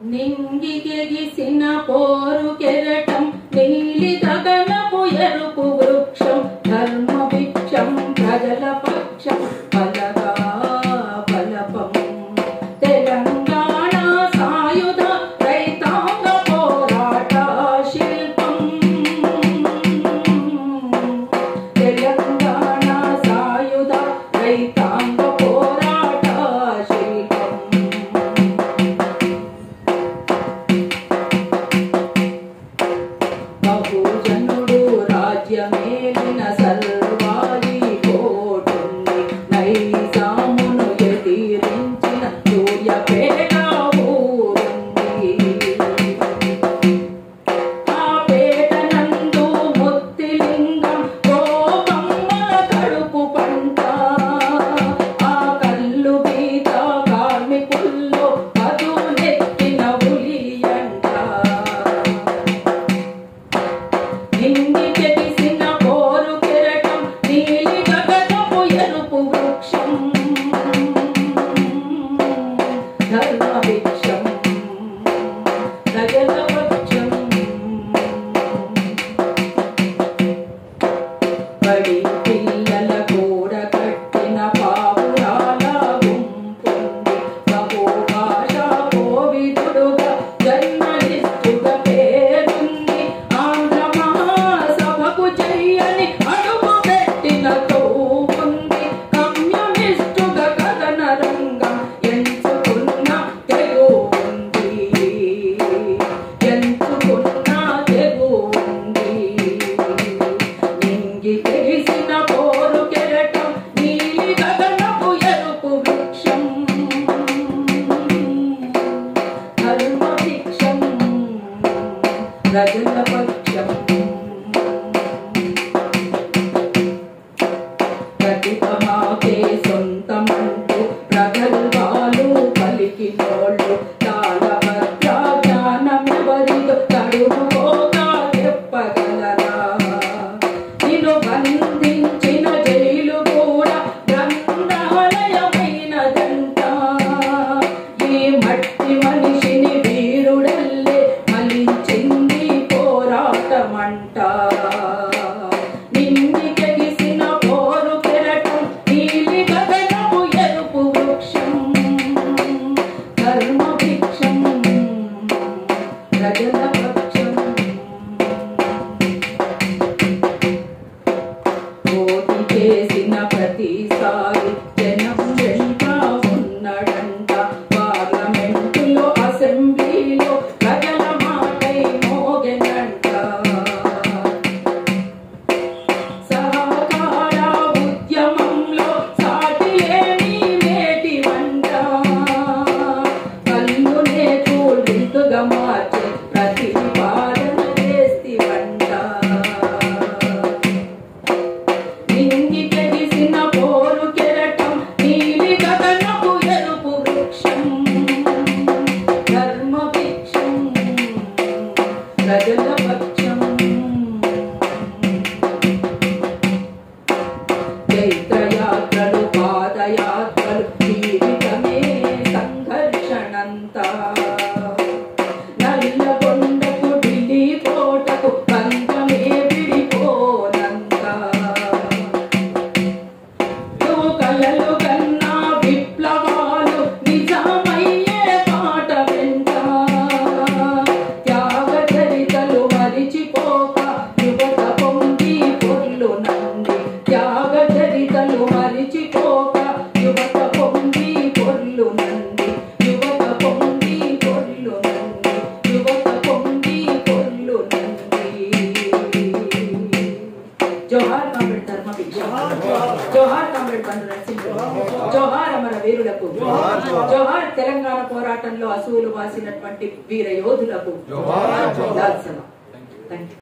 నింగికెగిసిన పోరు కెరటం నీలి గగనపు ఎరుపు వృక్షం ధర్మ భిక్షం ప్రజల పక్షం బలగా బలపం తెలంగాణ సాయుధ రైతాంగ పోరాట శిల్పం తెలంగాణ సాయుధ రైతాంగ పోరాట శిల్పం బహుజనుడు రాజ్యమేలిన సర్వాది కోటుంది నైజామును ఎదిరించిన సూర్యపేట ఊరుంది ఆ పేటనందు ముత్తిలింగం గోపమ్మల కడుపు పంట ఆ కల్లు గీత కార్మికుల్లో పదునెత్తిన ఉలియంట నింగి తెలిసిన పోరు కెరటం నీలి గగనపు ఎరుపు వృక్షం ధర్మ భిక్షం ప్రజల పక్షం బడి పిల్లల కూడ కట్టిన పావురాల గుంపుంది బహుభాషా కోవిదుడుగా జర్నలిస్టుగా పేరుంది ఆంధ్ర మహాసభకు చెయ్యని అడుగు పెట్టిన తోపుంది కమ్యూనిస్టుగా కథన రంగం ఎంచుకున్న తెగు ఉంది ఎంచుకున్న తెగు ఉంది నింగి తెలిసిన పోరు కెరటం నీలి గగనపు ఎరుపు వృక్షం ధర్మ భిక్షం ప్రజల పక్షం ప్రతిభ మాకే సొంతమంటూ ప్రగల్భాలు పలికినోళ్ళు తాళభద్ర జ్ఞానమెవరిదో తడుముకోగా చెప్పగలరా నిన్ను బంధించిన జైలు కూడా గ్రంథాలయమైనదంట ఈ మట్టి మనిషిని వీరుడల్లే మలించింది పోరాటమంట నింగి కెగిసిన పోరు కెరటం నీలి గగనపు ఎరుపు వృక్షం ధర్మ భిక్షం ప్రజల పక్షం పోటీ చేసిన ప్రతిసారి జనం వెంట ఉన్నడంట పార్లమెంటులో అసెంబ్లీలో ప్రజల మాటై మోగెనంట సహకార ఉద్యమంలో సాటి లేని మేటి వంట కన్నునే కూలింతుగా మార్చే ప్రతిపాదన చేస్తి వంట నింగి తెగిసిన పోరు కెరటం నీలి గగనపు ఎరుపు వృక్షం ధర్మ భిక్షం ప్రజల పక్షం చైత్రయాత్రలు పాదయాత్రలు జీవితమే సంఘర్షణంతా నల్లగొండకు ఢిల్లీ కోటకు పంచమే విడిపోనంతా నువ్వు కలలు కన్నా విప్లవాలు నిజమయ్యే పాట వెంట త్యాగ చరితలు మరిచిపోక యువత పొంగి పొర్లు నంది త్యాగ చరితలు మరిచిపోక యువత పొంగి పొర్లు నంది యువత పొంగి పొర్లు నంది యువత పొంగి పొర్లు నంది జోహార్ కామ్రేడ్ ధర్మ భిక్ష జోహార్ కామ్రేడ్ బంధు నరసింహ జోహార్ అమర వీరులకు జోహార్ తెలంగాణ పోరాటంలో అసూలు వాసినటువంటి వీర యోధులకు జోహార్. లాల్ సలాం. Thank you.